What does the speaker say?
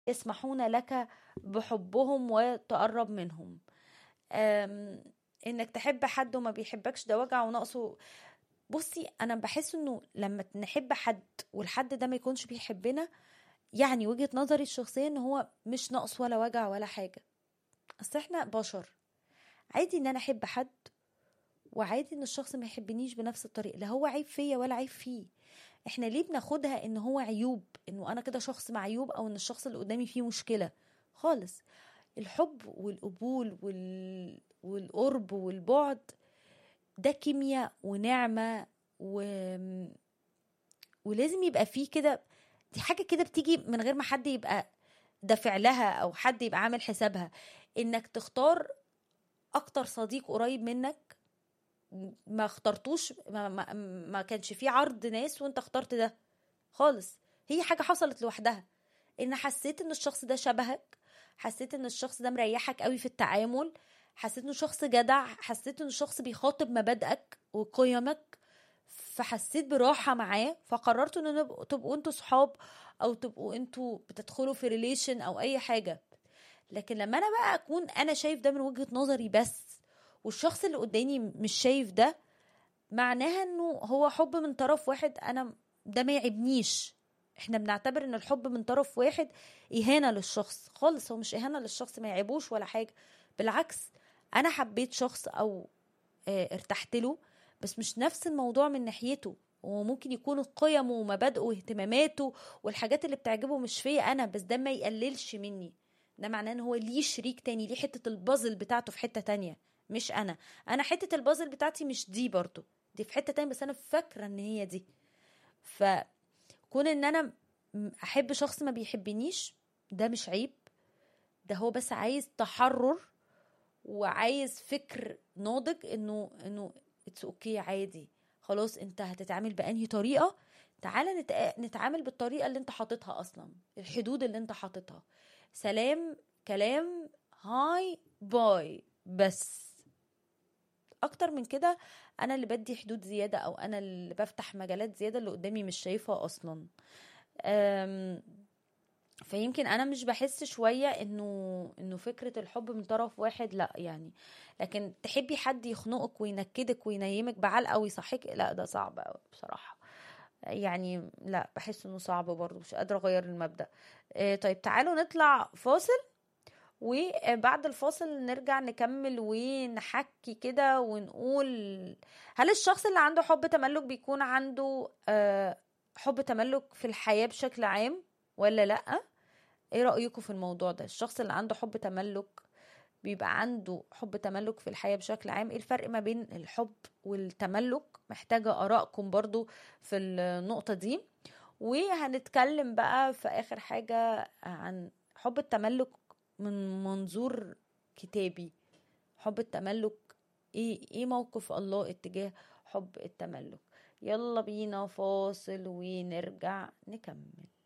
يسمحون لك بحبهم وتقرب منهم أم، انك تحب حد وما بيحبكش ده وجع ونقصه بصي انا بحس انه لما نحب حد والحد ده ما يكونش بيحبنا يعني وجهة نظري الشخصية ان هو مش ناقص ولا وجع ولا حاجة اصل احنا بشر عادي ان انا احب حد وعادي ان الشخص ما يحبنيش بنفس الطريقة لا هو عيب فيا ولا عيب فيه احنا ليه بناخدها ان هو عيوب انه انا كده شخص معيوب او ان الشخص اللي قدامي فيه مشكلة خالص الحب والقبول وال... والقرب والبعد ده كيمياء ونعمة و... ولازم يبقى فيه كده دي حاجة كده بتيجي من غير ما حد يبقى دافع لها أو حد يبقى عامل حسابها إنك تختار أكتر صديق قريب منك ما اخترتوش ما, ما, ما كانش فيه عرض ناس وانت اخترت ده خالص هي حاجة حصلت لوحدها ان حسيت ان الشخص ده شبهك حسيت ان الشخص ده مريحك قوي في التعامل حسيت انه شخص جدع حسيت انه شخص بيخاطب مبادئك وقيمك فحسيت براحة معاه فقررتوا ان نبقوا- تبقوا انتوا صحاب او تبقوا انتوا بتدخلوا في ريليشن او اي حاجة لكن لما انا بقى اكون انا شايف ده من وجهة نظري بس والشخص اللي قدامي مش شايف ده معناها انه هو حب من طرف واحد انا ده ما يعبنيش احنا بنعتبر ان الحب من طرف واحد اهانة للشخص خالص هو مش اهانة للشخص ما يعيبوش ولا حاجة بالعكس انا حبيت شخص او آه، ارتحت له بس مش نفس الموضوع من ناحيته وممكن يكون قيمه ومبادئه واهتماماته والحاجات اللي بتعجبه مش فيا انا بس ده ما يقللش مني ده معناه ان هو ليه شريك تاني ليه حتة البازل بتاعته في حتة تانية مش انا انا حتة البازل بتاعتي مش دي برضو دي في حتة تانية بس انا فاكرة ان هي دي فكون ان انا م- احب شخص ما بيحبنيش ده مش عيب ده هو بس عايز تحرر وعايز فكر ناضج انه انه اتس اوكي عادي خلاص انت هتتعامل بانهي طريقه تعالى نتع- نتعامل بالطريقه اللي انت حاططها اصلا الحدود اللي انت حاططها سلام كلام هاي باي بس اكتر من كده انا اللي بدي حدود زياده او انا اللي بفتح مجالات زياده اللي قدامي مش شايفها اصلا أم، فيمكن انا مش بحس شويه انه انه فكره الحب من طرف واحد لا يعني لكن تحبي حد يخنقك وينكدك وينيمك بعلقه ويصحيك لا ده صعب قوي بصراحه يعني لا بحس انه صعب برضه مش قادره اغير المبدأ آه، طيب تعالوا نطلع فاصل وبعد الفاصل نرجع نكمل ونحكي كده ونقول هل الشخص اللي عنده حب تملك بيكون عنده آه، حب تملك في الحياة بشكل عام ولا لأ ايه رأيكم في الموضوع ده الشخص اللي عنده حب تملك بيبقى عنده حب تملك في الحياة بشكل عام ايه الفرق ما بين الحب والتملك محتاجة آرائكم برضو في النقطة دي وهنتكلم بقى في آخر حاجة عن حب التملك من منظور كتابي حب التملك ايه ايه موقف الله اتجاه حب التملك يلا بينا فاصل ونرجع نكمل